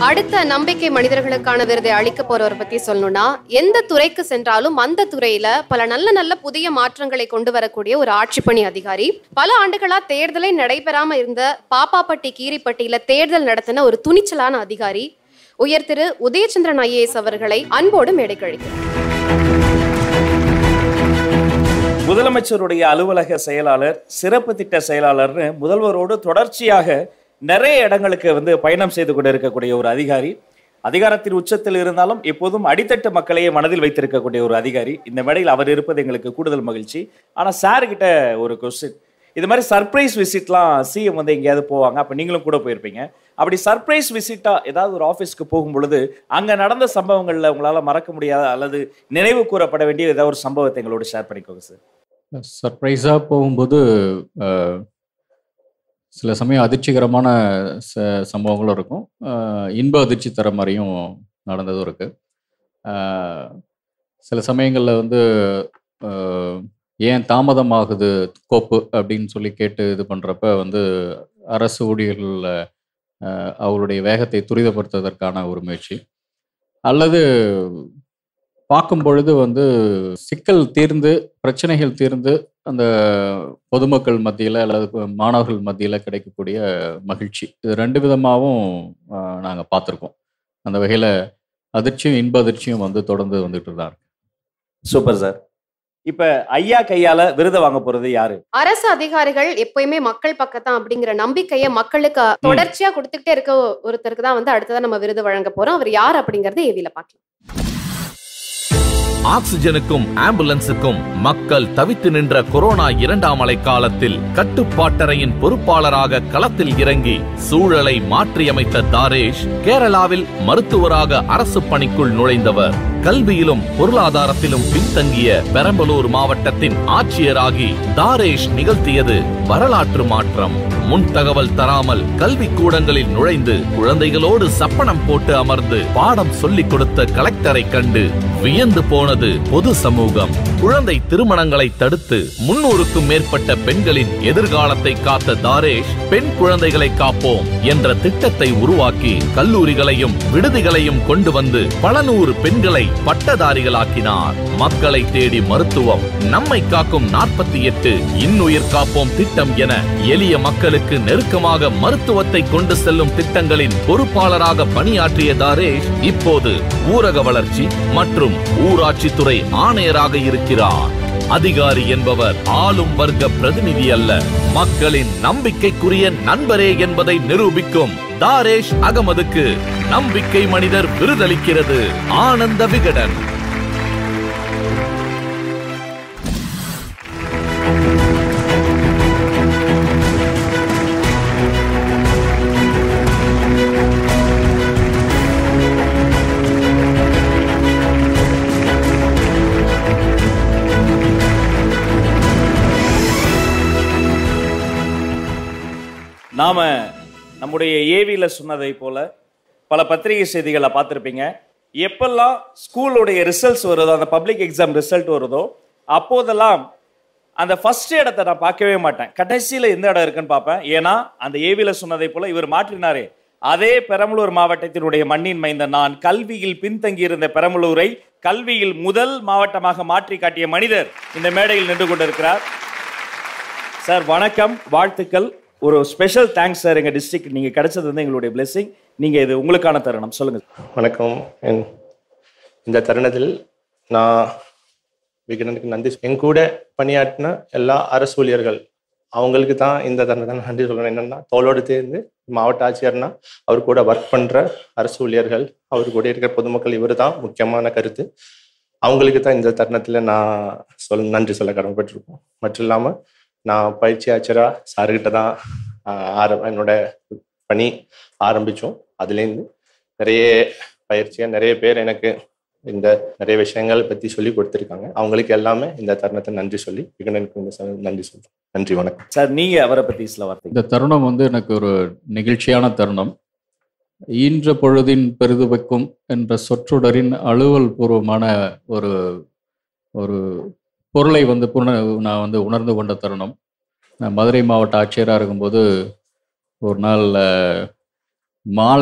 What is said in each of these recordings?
அடுத்த நம்பிக்கை மனிதர்களுக்கான விருதை அளிக்க போறவரை பத்தி சொல்லணும்னா எந்த துறைக்கு சென்றாலும் அந்த துறையில பல நல்ல நல்ல புதிய மாற்றங்களை கொண்டு வரக்கூடிய ஒரு ஆட்சிப்பணி அதிகாரி பல ஆண்டுகளா தேர்தலே நடைபெறாம இருந்த பாப்பாப்பட்டி கீரிப்பட்டியில தேர்தல் நடத்தின ஒரு துணிச்சலான அதிகாரி உயர் திரு உதயச்சந்திரன் ஐஏஎஸ் அவர்களை அன்போடு மேடை கழிக்கிறேன் முதலமைச்சருடைய அலுவலக செயலாளர் சிறப்பு திட்ட செயலாளர்னு முதல்வரோடு தொடர்ச்சியாக நிறைய இடங்களுக்கு வந்து பயணம் செய்து கொண்டு இருக்கக்கூடிய ஒரு அதிகாரி அதிகாரத்தின் உச்சத்தில் இருந்தாலும் எப்போதும் அடித்தட்டு மக்களையே மனதில் வைத்திருக்கக்கூடிய ஒரு அதிகாரி இந்த மேடையில் அவர் இருப்பது எங்களுக்கு கூடுதல் மகிழ்ச்சி ஆனால் சார் கிட்ட ஒரு கொஸ்டின் இது மாதிரி சர்ப்ரைஸ் விசிட்லாம் சிஎம் வந்து எங்கேயாவது போவாங்க அப்போ நீங்களும் கூட போயிருப்பீங்க அப்படி சர்ப்ரைஸ் விசிட்டா ஏதாவது ஒரு ஆஃபீஸ்க்கு போகும் பொழுது அங்கே நடந்த சம்பவங்களில் உங்களால் மறக்க முடியாத அல்லது நினைவு கூறப்பட வேண்டிய ஏதாவது ஒரு சம்பவத்தை எங்களோட ஷேர் பண்ணிக்கோங்க சார் சர்ப்ரைஸாக போகும்போது அஹ், சில சமயம் அதிர்ச்சிகரமான ச சம்பவங்களும் இருக்கும் அஹ், இன்ப அதிர்ச்சி தர மாதிரியும் நடந்ததும் இருக்கு அஹ், சில சமயங்களில் வந்து அஹ், ஏன் தாமதமாகுது கோப்பு அப்படின்னு சொல்லி கேட்டு இது பண்ணுறப்ப வந்து அரசு ஊழியர்களில் அவருடைய வேகத்தை துரிதப்படுத்துவதற்கான ஒரு முயற்சி அல்லது பார்க்கும் பொழுது வந்து சிக்கல் தீர்ந்து பிரச்சனைகள் தீர்ந்து அந்த பொதுமக்கள் மத்தியில் அல்லது ப- மாணவர்கள் மத்தியில் கிடைக்கக்கூடிய மகிழ்ச்சி இது ரெண்டு விதமாகவும் நாங்கள் பார்த்துருக்கோம் அந்த வகையில் அதிர்ச்சியும் இன்ப அதிர்ச்சியும் வந்து தொடர்ந்து வந்துட்டு தான் இருக்கு சூப்பர் சார் இப்ப ஐயா கையால விருதை வாங்க போறது யாரு அரசு அதிகாரிகள் எப்பயுமே மக்கள் பக்கத்தான் அப்படிங்கிற நம்பிக்கையை மக்களுக்கு தொடர்ச்சியா கொடுத்துக்கிட்டே இருக்க ஒருத்தருக்கு தான் வந்து அடுத்ததா நம்ம விருது வழங்க போறோம் அவர் யார் அப்படிங்கறது ஏவில பார்க்கலாம் ஆக்சிஜனுக்கும் ஆம்புலன்ஸுக்கும் மக்கள் தவித்து நின்ற கொரோனா இரண்டாம் அலை காலத்தில் கட்டுப்பாட்டறையின் பொறுப்பாளராக களத்தில் இறங்கி சூழலை மாற்றியமைத்த தாரேஷ் கேரளாவில் மருத்துவராக அரசு பணிக்குள் நுழைந்தவர் கல்வியிலும் பொருளாதாரத்திலும் பின்தங்கிய பெரம்பலூர் மாவட்டத்தின் ஆட்சியராகி தாரேஷ் நிகழ்த்தியது வரலாற்று மாற்றம் முன் தகவல் தராமல் கல்வி கூடங்களில் நுழைந்து குழந்தைகளோடு சப்பனம் போட்டு அமர்ந்து பாடம் சொல்லிக் கொடுத்த கலெக்டரை கண்டு வியந்து போனது பொது சமூகம் குழந்தை திருமணங்களை தடுத்து முன்னூறுக்கும் மேற்பட்ட பெண்களின் எதிர்காலத்தை காத்த தாரேஷ் பெண் குழந்தைகளை காப்போம் என்ற திட்டத்தை உருவாக்கி கல்லூரிகளையும் விடுதிகளையும் கொண்டு வந்து பல நூறு பெண்களை பட்டதாரிகளாக்கினார் மக்களை தேடி மருத்துவம் நம்மை காக்கும் நாற்பத்தி எட்டு இன்னுயிர் காப்போம் திட்டம் என எளிய மக்களுக்கு நெருக்கமாக மருத்துவத்தை கொண்டு செல்லும் திட்டங்களின் பொறுப்பாளராக பணியாற்றிய தாரேஷ் இப்போது ஊரக வளர்ச்சி மற்றும் ஊராட்சித்துறை ஆணையராக இருக்கிறார் அதிகாரி என்பவர் ஆளும் வர்க்க பிரதிநிதி அல்ல மக்களின் நம்பிக்கைக்குரிய நண்பரே என்பதை நிரூபிக்கும் தாரேஷ் அகமதுக்கு நம்பிக்கை மனிதர் விருதளிக்கிறது ஆனந்த விகடன் நாம நம்முடைய ஏவியில சொன்னதை போல பல பத்திரிகை செய்திகளை பார்த்துருப்பீங்க எப்பெல்லாம் ஸ்கூலுடைய ரிசல்ட்ஸ் வருதோ அந்த பப்ளிக் எக்ஸாம் ரிசல்ட் வருதோ அப்போதெல்லாம் அந்த ஃபர்ஸ்ட் இடத்தை நான் பார்க்கவே மாட்டேன் கடைசியில எந்த இடம் இருக்குன்னு பார்ப்பேன் ஏன்னா அந்த ஏவியில சொன்னதை போல இவர் மாற்றினாரே அதே பெரம்பலூர் மாவட்டத்தினுடைய மண்ணின் மைந்த நான் கல்வியில் பின்தங்கி இருந்த பெரம்பலூரை கல்வியில் முதல் மாவட்டமாக மாற்றி காட்டிய மனிதர் இந்த மேடையில் நின்று கொண்டிருக்கிறார் சார் வணக்கம் வாழ்த்துக்கள் ஒரு ஸ்பெஷல் தேங்க்ஸ் சார் எங்க டிஸ்ட்ரிக்ட் நீங்க கிடைச்சது வந்து எங்களுடைய blessing நீங்க இது உங்களுக்கான தருணம் சொல்லுங்க வணக்கம் என் இந்த தருணத்தில் நான் விகடனுக்கு நன்றி என் கூட பணியாற்றின எல்லா அரசு ஊழியர்கள் அவங்களுக்கு தான் இந்த தருணத்தை நான் நன்றி சொல்லணும் என்னன்னா தோளோடு சேர்ந்து மாவட்ட ஆட்சியர்னா அவர் கூட ஒர்க் பண்ற அரசு ஊழியர்கள் அவர் கூட இருக்கிற பொதுமக்கள் இவர் தான் முக்கியமான கருத்து அவங்களுக்கு தான் இந்த தருணத்தில் நான் சொல் நன்றி சொல்ல கடமைப்பட்டிருக்கோம் மட்டும் இல்லாமல் நான் பயிற்சி ஆச்சரா சார்கிட்ட தான் ஆஹ், ஆரம் என்னோட பணி ஆரம்பித்தோம் அதுலேருந்து நிறைய பயிற்சியாக நிறைய பேர் எனக்கு இந்த நிறைய விஷயங்கள் பற்றி சொல்லி கொடுத்துருக்காங்க அவங்களுக்கு எல்லாமே இந்த தருணத்தை நன்றி சொல்லி விகடனுக்கு இந்த ச- நன்றி சொல்றேன் நன்றி வணக்கம் சார் நீங்க அவரை பத்தி சில வார்த்தை இந்த தருணம் வந்து எனக்கு ஒரு நெகிழ்ச்சியான தருணம் ஈன்ற பொழுதின் பெரிதுவைக்கும் என்ற சொற்றொடரின் அலுவல் பூர்வமான ஒரு ஒரு பொருளை வந்து புன நான் வந்து உணர்ந்து கொண்ட தருணம் நான் மதுரை மாவட்ட ஆட்சியராக இருக்கும்போது ஒரு நாள் அஹ், மாலை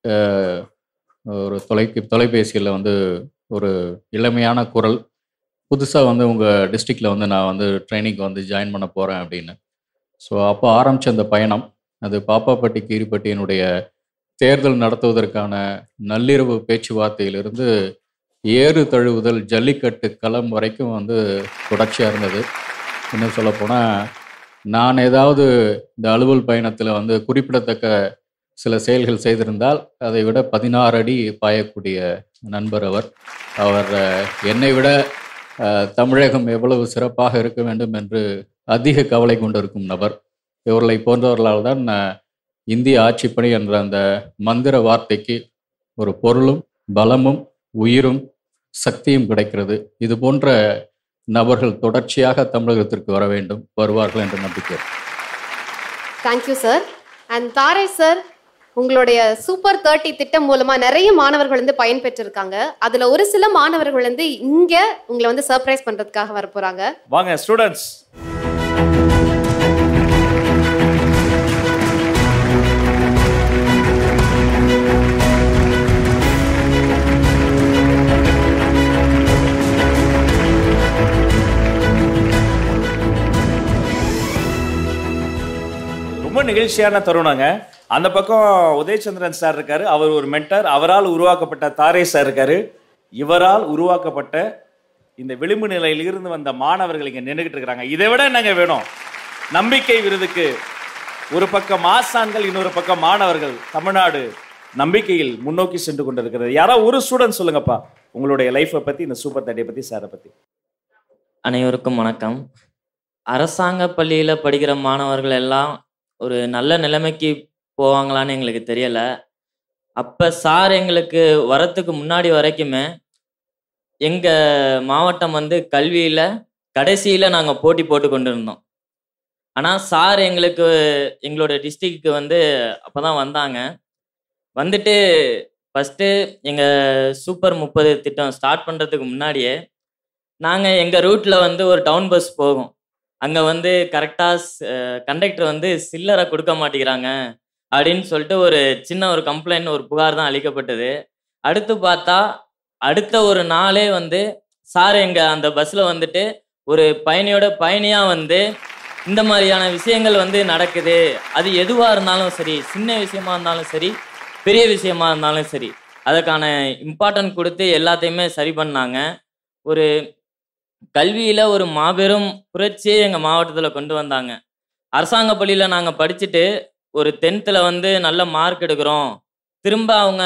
அஹ், ஒரு தொலைக்கு தொலைபேசியில் வந்து ஒரு இளமையான குரல் புதுசாக வந்து உங்கள் டிஸ்ட்ரிக்டில் வந்து நான் வந்து ட்ரைனிங்க்கு வந்து ஜாயின் பண்ண போகிறேன் அப்படின்னு ஸோ அப்போ ஆரம்பித்த அந்த பயணம் அது பாப்பாப்பட்டி கீரிப்பட்டியினுடைய தேர்தல் நடத்துவதற்கான நள்ளிரவு பேச்சுவார்த்தையிலிருந்து ஏறு தழுவுதல் ஜல்லிக்கட்டு களம் வரைக்கும் வந்து தொடர்ச்சியாக இருந்தது இன்னும் சொல்லப்போனால் நான் ஏதாவது இந்த அலுவல் பயணத்தில் வந்து குறிப்பிடத்தக்க சில செயல்கள் செய்திருந்தால் அதை விட பதினாறு அடி பாயக்கூடிய நண்பர் அவர் அவர் அஹ், என்னை விட அஹ், தமிழகம் எவ்வளவு சிறப்பாக இருக்க வேண்டும் என்று அதிக கவலை கொண்டிருக்கும் நபர் இவர்களை போன்றவர்களால் தான் அஹ், இந்திய ஆட்சிப்பணி என்ற அந்த மந்திர வார்த்தைக்கு ஒரு பொருளும் பலமும் உயிரும் சக்தியும் கிடைக்கிறது இது போன்ற நபர்கள் தொடர்ச்சியாக தமிழகத்திற்கு வர வேண்டும் வருவார்கள் என்ற நம்பிக்கை தேங்க்யூ சார் அண்ட் தாரை சார் உங்களுடைய சூப்பர் தேர்ட்டி திட்டம் மூலமா நிறைய மாணவர்கள் வந்து பயன்பெற்றிருக்காங்க அதுல ஒரு சில மாணவர்கள் வந்து இங்க உங்களை வந்து சர்ப்ரைஸ் பண்றதுக்காக வர போறாங்க வாங்க ஸ்டூடெண்ட்ஸ் ரொம்ப நிகழ்ச்சியான தருணங்க அந்த பக்கம் உதயச்சந்திரன் சார் இருக்காரு அவர் ஒரு மென்டர் அவரால் உருவாக்கப்பட்ட தாரே சார் இருக்காரு இவரால் உருவாக்கப்பட்ட இந்த விளிம்பு நிலையில் இருந்து வந்த மாணவர்கள் இங்க நின்றுகிட்டு இருக்கிறாங்க இதை விட என்னங்க வேணும் நம்பிக்கை விருதுக்கு ஒரு பக்கம் ஆசான்கள் இன்னொரு பக்கம் மாணவர்கள் தமிழ்நாடு நம்பிக்கையில் முன்னோக்கி சென்று கொண்டிருக்கிறது யாரோ ஒரு ஸ்டூடெண்ட் சொல்லுங்கப்பா உங்களுடைய லைஃப்பை பத்தி இந்த சூப்பர் தேர்ட்டியை பத்தி சாரை பத்தி அனைவருக்கும் வணக்கம் அரசாங்க பள்ளியில் படிக்கிற மாணவர்கள் எல்லாம் ஒரு நல்ல நிலைமைக்கு போவாங்களான்னு எங்களுக்கு தெரியலை அப்போ சார் எங்களுக்கு வரத்துக்கு முன்னாடி வரைக்குமே எங்கள் மாவட்டம் வந்து கல்வியில் கடைசியில் நாங்கள் போட்டி போட்டு கொண்டு இருந்தோம் ஆனால் சார் எங்களுக்கு எங்களோட டிஸ்ட்ரிக்ட்க்கு வந்து அப்போ தான் வந்தாங்க வந்துட்டு ஃபஸ்ட்டு எங்கள் சூப்பர் முப்பது திட்டம் ஸ்டார்ட் பண்ணுறதுக்கு முன்னாடியே நாங்கள் எங்கள் ரூட்டில் வந்து ஒரு டவுன் பஸ் போகும் அங்கே வந்து கரெக்டாக கண்டக்டர் வந்து சில்லறை கொடுக்க மாட்டேங்கிறாங்க அப்படின்னு சொல்லிட்டு ஒரு சின்ன ஒரு கம்ப்ளைண்ட் ஒரு புகார் தான் அளிக்கப்பட்டது அடுத்து பார்த்தா அடுத்த ஒரு நாளே வந்து சார் எங்கள் அந்த பஸ்ஸில் வந்துட்டு ஒரு பயணியோட பயணியாக வந்து இந்த மாதிரியான விஷயங்கள் வந்து நடக்குது அது எதுவாக இருந்தாலும் சரி சின்ன விஷயமா இருந்தாலும் சரி பெரிய விஷயமா இருந்தாலும் சரி அதுக்கான இம்பார்ட்டன்ட் கொடுத்து எல்லாத்தையுமே சரி பண்ணாங்க ஒரு கல்வியில் ஒரு மாபெரும் புரட்சியை எங்கள் மாவட்டத்தில் கொண்டு வந்தாங்க அரசாங்க பள்ளியில் நாங்கள் படிச்சுட்டு ஒரு டென்த்தில் வந்து நல்ல மார்க் எடுக்கிறோம் திரும்ப அவங்க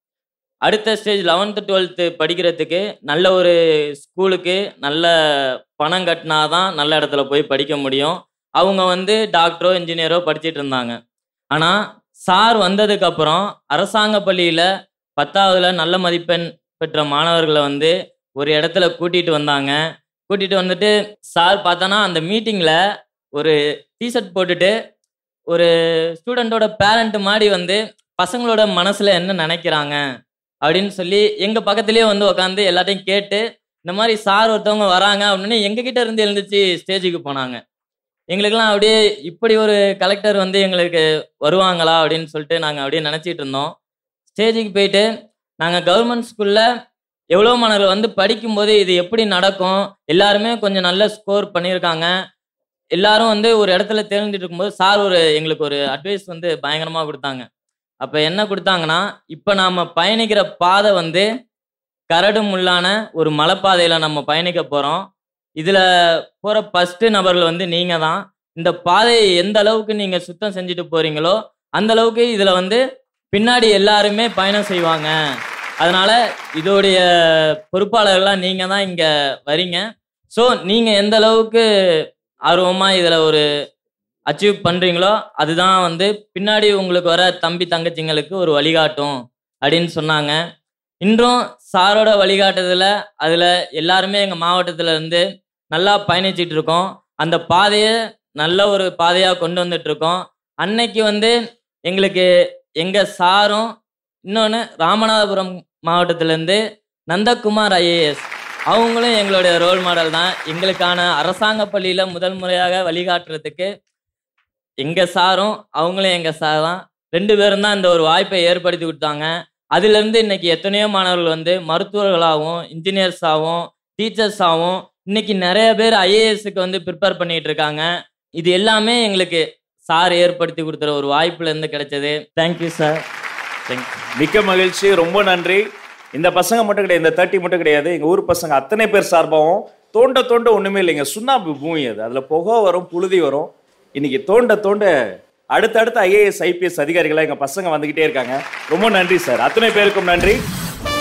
அடுத்த ஸ்டேஜ் லெவன்த்து டுவெல்த்து படிக்கிறதுக்கு நல்ல ஒரு ஸ்கூலுக்கு நல்ல பணம் கட்டினா தான் நல்ல இடத்துல போய் படிக்க முடியும் அவங்க வந்து டாக்டரோ இன்ஜினியரோ படிச்சிட்டு இருந்தாங்க ஆனால் சார் வந்ததுக்கப்புறம் அரசாங்க பள்ளியில் பத்தாவதுல நல்ல மதிப்பெண் பெற்ற மாணவர்களை வந்து ஒரு இடத்துல கூட்டிகிட்டு வந்தாங்க கூட்டிகிட்டு வந்துட்டு சார் பார்த்தோன்னா அந்த மீட்டிங்கில் ஒரு டிஷர்ட் போட்டுட்டு ஒரு ஸ்டூடெண்ட்டோட பேரண்ட் மாதிரி வந்து பசங்களோட மனசில் என்ன நினைக்கிறாங்க அப்படின்னு சொல்லி எங்கள் பக்கத்துலேயே வந்து உட்காந்து எல்லாத்தையும் கேட்டு இந்த மாதிரி சார் ஒருத்தவங்க வராங்க அப்படின்னு எங்ககிட்ட இருந்து எழுந்துச்சு ஸ்டேஜுக்கு போனாங்க எங்களுக்கெல்லாம் அப்படியே இப்படி ஒரு கலெக்டர் வந்து எங்களுக்கு வருவாங்களா அப்படின்னு சொல்லிட்டு நாங்கள் அப்படியே நினச்சிட்டு இருந்தோம் ஸ்டேஜுக்கு போயிட்டு நாங்கள் கவர்மெண்ட் ஸ்கூலில் எவ்வளோ மாணவர்கள் வந்து படிக்கும்போது இது எப்படி நடக்கும் எல்லாருமே கொஞ்சம் நல்ல ஸ்கோர் பண்ணியிருக்காங்க எல்லாரும் வந்து ஒரு இடத்துல தேர்ந்துட்டு இருக்கும்போது சார் ஒரு எங்களுக்கு ஒரு அட்வைஸ் வந்து பயங்கரமாக கொடுத்தாங்க அப்போ என்ன கொடுத்தாங்கன்னா இப்போ நாம் பயணிக்கிற பாதை வந்து கரடு முள்ளான ஒரு மலைப்பாதையில் நம்ம பயணிக்க போகிறோம் இதில் போகிற ஃபஸ்ட்டு நபர்கள் வந்து நீங்கள் தான் இந்த பாதையை எந்த அளவுக்கு நீங்கள் சுத்தம் செஞ்சுட்டு போகிறீங்களோ அந்த அளவுக்கு இதில் வந்து பின்னாடி எல்லாருமே பயணம் செய்வாங்க அதனால இதோடைய பொறுப்பாளர்களாக நீங்கள் தான் இங்கே வரீங்க ஸோ நீங்கள் எந்த அளவுக்கு ஆர்வமாக இதில் ஒரு அச்சீவ் பண்ணுறீங்களோ அதுதான் வந்து பின்னாடி உங்களுக்கு வர தம்பி தங்கச்சிங்களுக்கு ஒரு வழிகாட்டும் அப்படின்னு சொன்னாங்க இன்றும் சாரோட வழிகாட்டுதல அதில் எல்லாருமே எங்கள் மாவட்டத்தில் இருந்து நல்லா பயணிச்சிட்டு இருக்கோம் அந்த பாதையை நல்ல ஒரு பாதையாக கொண்டு வந்துட்டு இருக்கோம் அன்னைக்கு வந்து எங்களுக்கு எங்கள் சாரும் இன்னொன்று ராமநாதபுரம் மாவட்டத்திலேருந்து நந்தகுமார் ஐஏஎஸ் அவங்களும் எங்களுடைய ரோல் மாடல் தான் எங்களுக்கான அரசாங்க பள்ளியில் முதல் முறையாக வழிகாட்டுறதுக்கு எங்கள் சாரும் அவங்களும் எங்கள் சார் தான் ரெண்டு பேரும் தான் இந்த ஒரு வாய்ப்பை ஏற்படுத்தி கொடுத்தாங்க அதிலிருந்து இன்னைக்கு எத்தனையோ மாணவர்கள் வந்து மருத்துவர்களாகவும் இன்ஜினியர்ஸாகவும் டீச்சர்ஸாகவும் இன்னைக்கு நிறைய பேர் ஐஏஎஸ்க்கு வந்து ப்ரிப்பேர் பண்ணிட்டு இருக்காங்க இது எல்லாமே எங்களுக்கு சார் ஏற்படுத்தி கொடுத்துற ஒரு வாய்ப்புல இருந்து கிடைச்சது தேங்க்யூ சார் தேங்க்யூ மிக்க மகிழ்ச்சி ரொம்ப நன்றி இந்த பசங்க மட்டும் கிடையாது இந்த தேர்ட்டி மட்டும் கிடையாது எங்க ஊர் பசங்க அத்தனை பேர் சார்பாகவும் தோண்ட தோண்ட ஒண்ணுமே இல்லைங்க சுண்ணாம்பு பூமி அது அதுல புகை வரும் புழுதி வரும் இன்னைக்கு தோண்ட தோண்ட அடுத்தடுத்த ஐஏஎஸ் ஐபிஎஸ் அதிகாரிகளா எங்க பசங்க வந்துகிட்டே இருக்காங்க ரொம்ப நன்றி சார் அத்தனை பேருக்கும் நன்றி